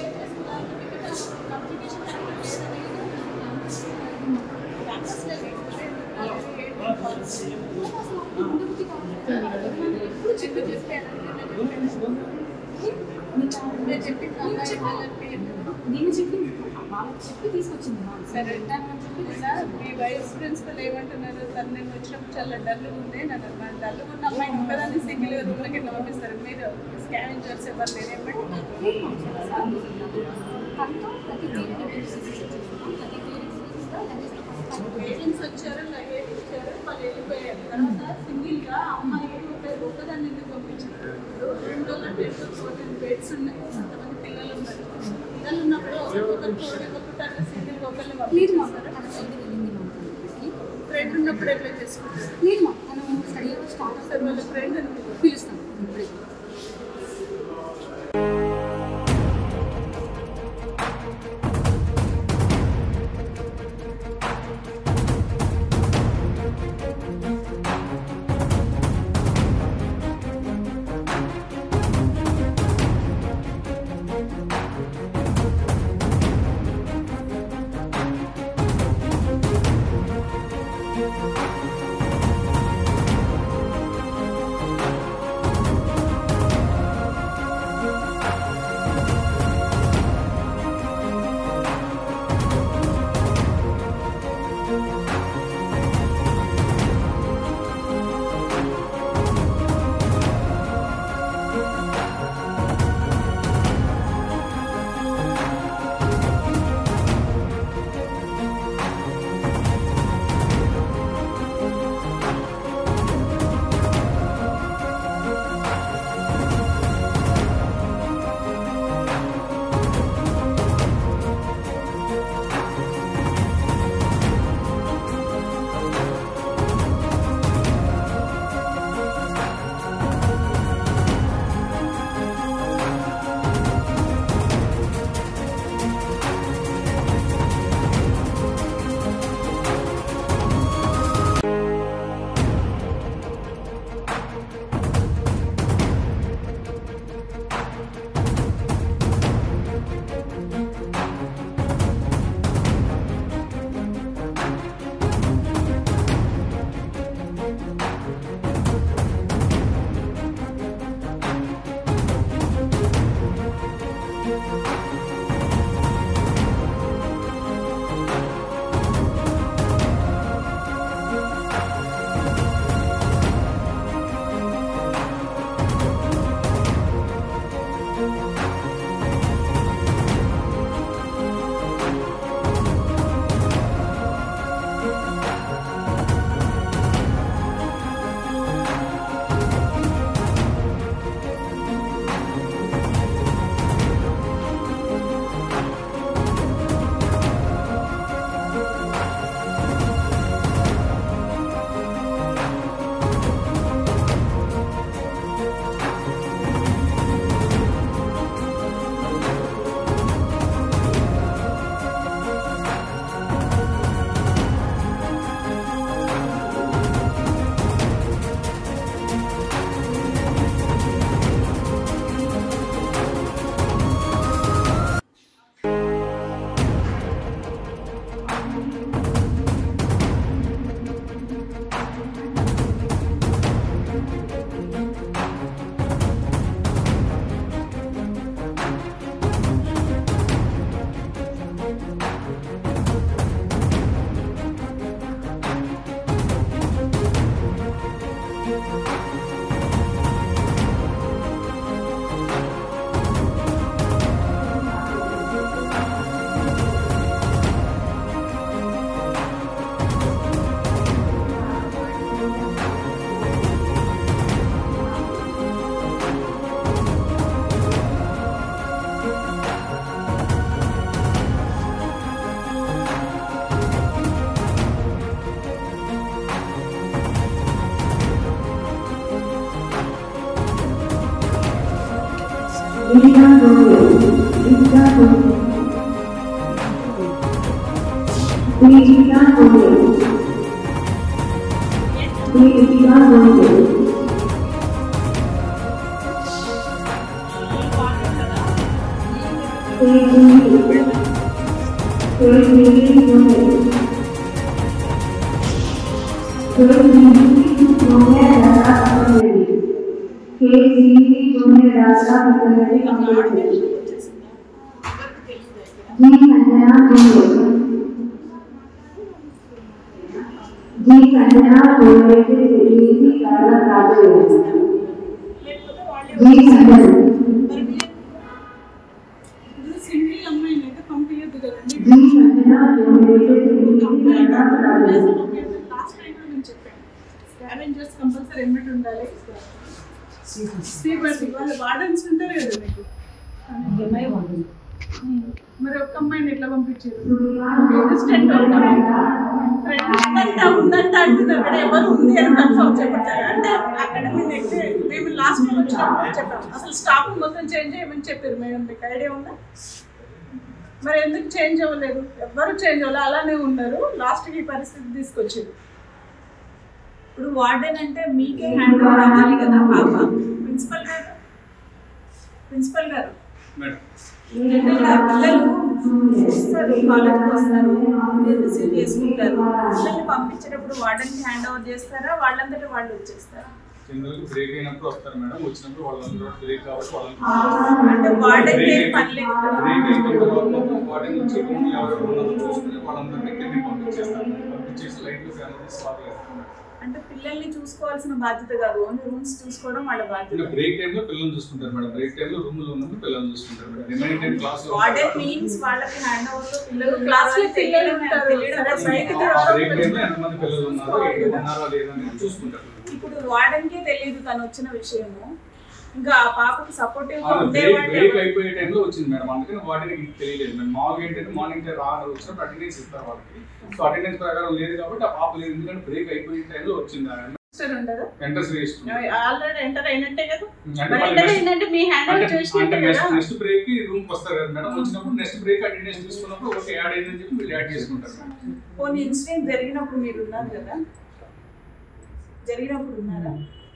నేను చెప్పి వాళ్ళకి చెప్పి తీసుకొచ్చింది మా సరే ఇలా మీ వైస్ ప్రిన్సిపల్ ఏమంటున్నారు తను నేను వచ్చినప్పుడు చాలా డల్ ఉంది నన్ను డల్ ఉన్న అమ్మాయిని ఒక్కదాన్ని సింగిల్ రూమ్లోకి ఎట్లా పంపిస్తారు మీరు స్కావెంజర్స్ ఎవరు లేరేమంటే తనతో ప్రతి పేరెంట్ ప్రతి పేరెంట్స్ వచ్చారు లగేజ్ ఇచ్చారు వాళ్ళు వెళ్ళిపోయారు తర్వాత సింగిల్ గా అమ్మాయి ఒక- ఒక్కదాన్ని ఎందుకు పంపించారు రెండో టెన్ టు ఫోర్టీన్ బెడ్స్ ఉన్నాయి అంతమంది పిల్లలు ఉన్నారు పిల్లలు ఉన్నప్పుడు ఒక్కొక్కరు తోడు అట్లా సింగిల్ గా ఒకరిని లేదు మా పంపించారు తన ఫ్రెండ్ వెళ్ళింది మా తనకి. ఫ్రెండ్ ఉన్నప్పుడు ఎట్లా చేసుకుంటారు లేదు మా తను స్టడీ స్టార్ట్ సార్ వాళ్ళ ఫ్రెండ్ పిలుస్తాను ఇప్పుడే Thank जी संजना बोलने से जी कारण प्राप्त हुआ లేకపోతే వాళ్ళే जी संजना మరి మీరు- ఇప్పుడు సింగిల్ అమ్మాయిని అయితే పంపించద్దు కదండి जी संजना बोलने से ఒక అమ్మాయి जी कारण प्राप्त క్లాస్లో हुआ పంపించద్దు. లాస్ట్ టైం కూడా నేను చెప్పాను స్కావెంజర్స్ కంపల్సరీ ఎమ్మెట్ ఉండాలి స్లీపర్స్ వాళ్ళు వార్డెన్స్ ఉంటారు కదా మీకు మరి ఒక్క అమ్మాయిని ఎట్లా పంపించారు అసిస్టెంట్ ఫ్రెండ్ ఉందంట ఉందంట అంటున్నారు కానీ ఎవరు ఉంది అని కన్ఫర్మ్ చెప్పట్లేదు అంటే అక్కడ మేము నెక్స్ట్ మేము లాస్ట్ టైం వచ్చినప్పుడు చెప్పాం అసలు స్టాఫ్ మొత్తం చేంజ్ చేయమని చెప్పారు మేడం మీకు ఐడియా ఉందా మరి ఎందుకు చేంజ్ అవ్వలేదు ఎవ్వరు చేంజ్ అవ్వలేదు అలానే ఉన్నారు లాస్ట్కి ఈ పరిస్థితి తీసుకొచ్చింది ఇప్పుడు వార్డెన్ అంటే మీకే హ్యాండ్ ఓవర్ అవ్వాలి కదా పాప ప్రిన్సిపల్ గారు ప్రిన్సిపల్ గారు మేడం జనరల్గా పిల్లలు వస్తారు కాలేజ్కి వస్తారు మీరు రిసీవ్ చేసుకుంటారు పిల్లల్ని పంపించేటప్పుడు వార్డెన్కి హ్యాండ్ ఓవర్ చేస్తారా వాళ్ళంతటా వాళ్ళు వచ్చేస్తారా జనరల్గా బ్రేక్ అయినప్పుడు వస్తారు మేడం వచ్చినప్పుడు వాళ్ళందరూ బ్రేక్ కాబట్టి వాళ్ళని అంటే వార్డెన్కి ఏం పని లేదు ఇక్కడ. బ్రేక్ అయిపోయిన తర్వాత మొత్తం వార్డెన్ నుంచి రూమ్ ఎవరెవరు ఉన్నారో చూసుకుని వాళ్ళందరినీ కిందకి పంపించేస్తారు పంపించేసి లైట్లు ఫ్యాన్ తీసి పాలు వేస్తారు మేడం. అంటే పిల్లల్ని చూసుకోవాల్సిన బాధ్యత కాదు ఓన్లీ రూమ్స్ చూసుకోవడం వాళ్ళ అంటే బాధ్యత బ్రేక్ టైంలో పిల్లల్ని చూసుకుంటారు మేడం బ్రేక్ టైంలో రూమ్ లో ఉన్నప్పుడు పిల్లల్ని చూసుకుంటారు madam remaining time class warden means వాళ్ళకి హ్యాండ్ ఓవర్ లో పిల్లలు క్లాస్లో పిల్లలు ఉంటారు. సరే, బయటికి రావాలి. బ్రేక్ టైంలో ఎంతమంది పిల్లలు ఉన్నారు ఎక్కడ ఉన్నారో లేదని చూసుకుంటారు ఇప్పుడు వార్డెన్కే తెలియదు తను వచ్చిన విషయము ఇంకా ఆ పాపకు సపోర్టివ్ గా బ్రేక్ ఉండేవాళ్ళు బ్రేక్ ఎవరు? అయిపోయే టైంలో వచ్చింది మేడం అందుకని వాటికి తెలియలేదు మేడం మామూలుగా ఏంటంటే మార్నింగ్ టైం రాగానే వచ్చినప్పుడు అటెండెన్స్ ఇస్తారు వాళ్ళకి సో అటెండెన్స్ ప్రకారం లేదు కాబట్టి ఆ పాప లేదు ఎందుకంటే బ్రేక్ అయిపోయే టైంలో వచ్చింది సిస్టర్ ఉండదు ఎంట్రన్స్ రిజిస్టర్ ఆల్రెడీ ఎంటర్ అయినట్టే కదా అంటే మరి మళ్ళీ ఎంటర్ next- అయిందంటే మీ హ్యాండ్ అంటే ఓవర్ అంటే చేసినట్టే నెక్స్ట్ కదా నెక్స్ట్ బ్రేక్ కి రూమ్ కి వస్తారు కదా మేడం వచ్చినప్పుడు నెక్స్ట్ బ్రేక్ అటెండెన్స్ తీసుకున్నప్పుడు ఓకే యాడ్ అయిందని చెప్పి వీళ్ళు యాడ్ చేసుకుంటారు మేడం పోనీ ఇన్సిడెంట్ జరిగినప్పుడు మీరు ఉన్నారు కదా జరిగినప్పుడు ఉన్నారా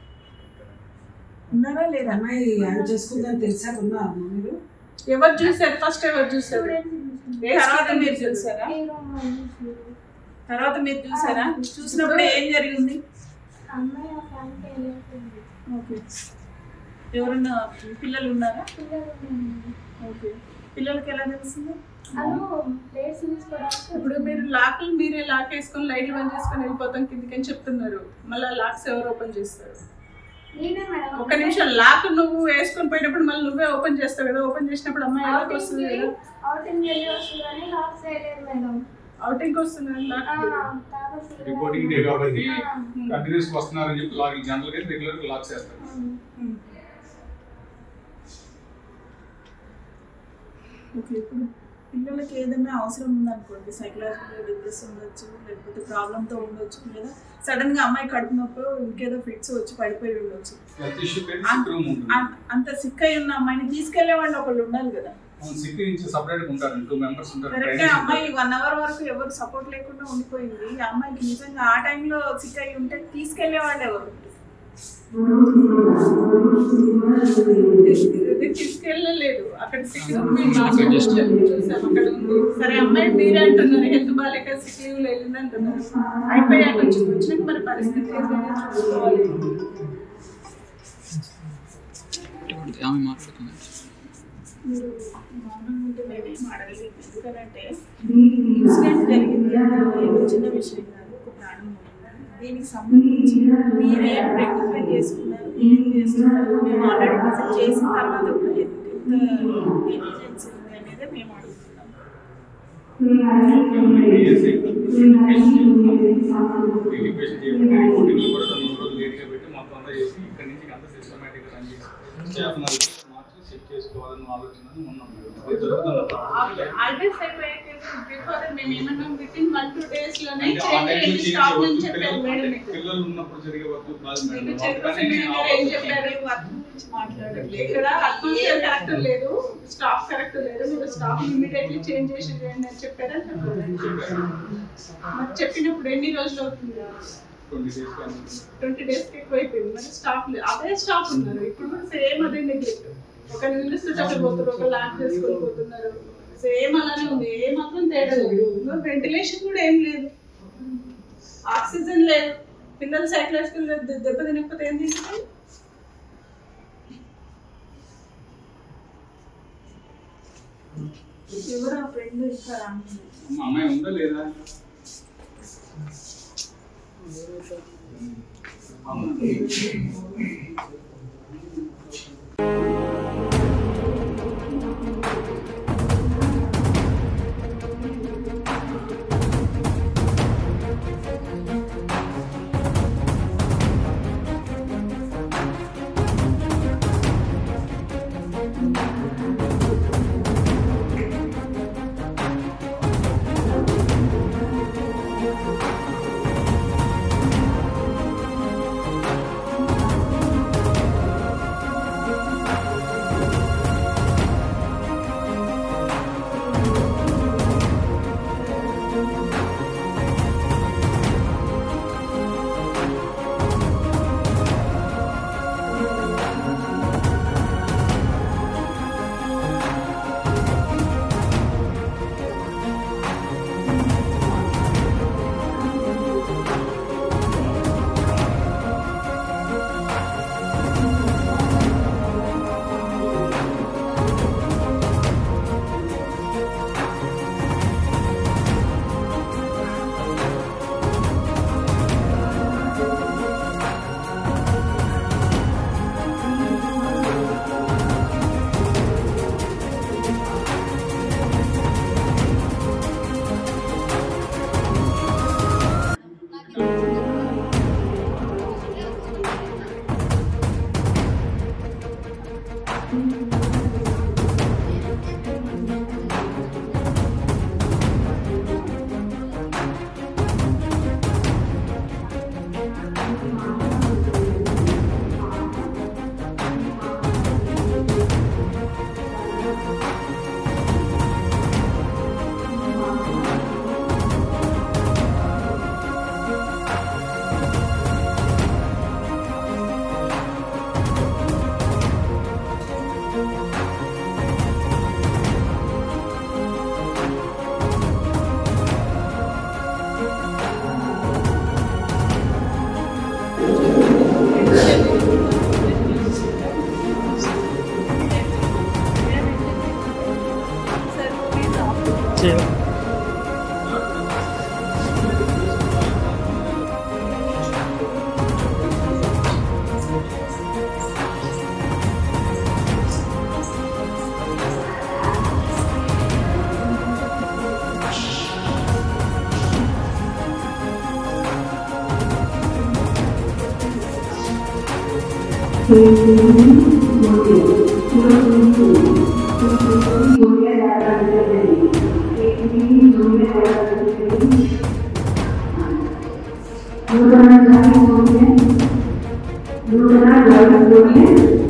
ఉన్నారా లేదా అమ్మాయి యాడ్ చేసుకుందని తెలిసా ఉన్నా మీరు ఎవరు చూసారు ఫస్ట్ ఎవరు చూసారు ఏ తర్వాత student మీరు చూసారు? చూసారా తర్వాత మీరు చూసారా చూసినప్పుడు ఏం జరిగింది అమ్మాయి ఆ ఫ్యాన్కి వెళ్ళేస్తుంది ఓకే ఎవరన్నా పిల్లలు ఉన్నారా పిల్లలు ఓకే పిల్లలకి ఎలా తెలిసింది అను ప్లేట్స్ తీసుకోవడానికి ఇప్పుడు మీరు లాక్లు మీరే లాక్ వేసుకొని లైట్లు బంద్ చేసుకొని వెళ్ళిపోతాం కిందికి అని చెప్తున్నారు మళ్ళీ లాక్స్ ఎవరు ఓపెన్ చేస్తారు నేనే మేడం ఒక నిమిషం లాక్ నువ్వు వేసుకొని పోయినప్పుడు మళ్ళీ నువ్వే ఓపెన్ చేస్తావు కదా ఓపెన్ చేసినప్పుడు అమ్మాయి ఎలా వస్తుంది కదా అవుటింగ్ వెళ్ళి వస్తుందని లాక్ చేయలేదు మేడం అవుటింగ్ వస్తుంది లాక్ రిపోర్టింగ్ డే కాబట్టి కంటిన్యూస్ వస్తున్నారని చెప్పి లాగ్ జనరల్ గా రెగ్యులర్ గా లాక్ చేస్తారు ఓకే ఇప్పుడు పిల్లలకి ఏదైనా అవసరం ఉందనుకోండి సైకలాజికల్ డిప్రెస్ ఉండొచ్చు లేకపోతే ప్రాబ్లంతో ఉండొచ్చు లేదా సడన్ గా అమ్మాయి కడుపు నొప్పి ఇంకేదో ఫిట్స్ వచ్చి పడిపోయి ఉండొచ్చు హెల్త్ ఇష్యూ సిక్ రూమ్ ఉంటుంది అం- అంత సిక్ అయి ఉన్న అమ్మాయిని తీసుకెళ్లే వాళ్ళు ఒకళ్ళు ఉండాలి కదా సిక్ నుంచి సపరేట్ గా ఉంటారు టూ మెంబర్స్ ఉంటారు కరెక్ట్ Trainees అమ్మాయి ఉంటారు. వన్ అవర్ వరకు ఎవరు సపోర్ట్ లేకుండా ఉండిపోయింది ఆ అమ్మాయికి నిజంగా ఆ టైంలో సిక్ అయి ఉంటే తీసుకెళ్లే వాళ్ళు ఎవరు ఇది తీసుకెళ్ళలేదు అక్కడ సిక్ చూసాం అక్కడ ఉంది సరే అమ్మాయి మీరే అంటున్నారు హెల్త్ బాగాలేక సిక్ లీవ్ వెళ్ళింది అంటున్నారు అయిపోయాక వచ్చింది వచ్చినాక మరి పరిస్థితి ఏంటనేది చూసుకోవాలి ఆమె మాట్లాడుతుంది మీరు మౌనంగా ఉంటే మేమేం అడగలేదు ఎందుకంటే ఇన్సిడెంట్ జరిగింది అందులో ఏదో చిన్న విషయం కాదు ఒక ప్రాణం పోయింది. దీనికి సంబంధించి మీరేం రెక్టిఫై చేసుకున్నారు ఏం చేస్తున్నారు మేము ఆల్రెడీ విజిట్ చేసిన తర్వాత కూడా ఎంత నెగ్లిజెన్స్ ఉంది అనేది మేము అడుగుతున్నాం ఎడ్యుకేషన్ చేయబట్టి రిపోర్టింగ్ కూడా రెండు మూడు రోజులు లేట్ గా పెట్టి మొత్తం అంతా చేసి ఇక్కడ నుంచి అంతా సిస్టమేటిక్ గా రన్ చేసి స్టాఫ్ మార్చి చెక్ చేసుకోవాలని ఆలోచన ఉన్నాం మేడం. అది జరుగుతుంది ఆల్వేస్ అయిపోయాక బిఫోర్ మేము ఏమన్నాం within one two days లోనే అంటే ఆ చేంజ్ టైంలో చేసి చేంజ్ స్టాప్ అని అవ్వదు. చెప్పారు పిల్లలు- మేడం అంటే మీకు పిల్లలు ఉన్నప్పుడు జరిగే వర్క్ కాదు మేడం మీకు చెప్పారు అందుకని నేను మీరు ఏం ఆలోచన- చెప్పారు వర్క్ గురించి మాట్లాడట్లేదు ఇక్కడ అట్మాస్ఫియర్ కరెక్ట్ లేదు స్టాఫ్ కరెక్ట్ లేదు మీరు స్టాఫ్ ఇమీడియట్లీ చేంజ్ చేసి చేయండి అని చెప్పారని చెప్పారు మరి చెప్పినప్పుడు ఎన్ని రోజులు అవుతుంది ట్వంటీ డేస్ కానీ ట్వంటీ డేస్ కి ఎక్కువ అయిపోయింది మరి స్టాఫ్ లేదు అదే స్టాఫ్ ఉన్నారు ఇప్పుడు కూడా సేమ్ అదే నెగ్లెక్ట్ ఒక నిలుస్తుంటే ఒకరు పోతున్నారు ఒక లాక్ చేసుకొని పోతున్నారు సేమ్ అలానే ఉంది ఏ మాత్రం తేడా లేదు వెంటిలేషన్ కూడా ఏం లేదు ఆక్సిజన్ లేదు పిల్లలు సైకలాజికల్ దెబ్బ తినకపోతే ఏం తింటుంది ఎవరు ఆ ఫ్రెండ్ ఇంకా రాలేదు అమ్మ, అమ్మాయి ఉందా లేదా నూతన జాతి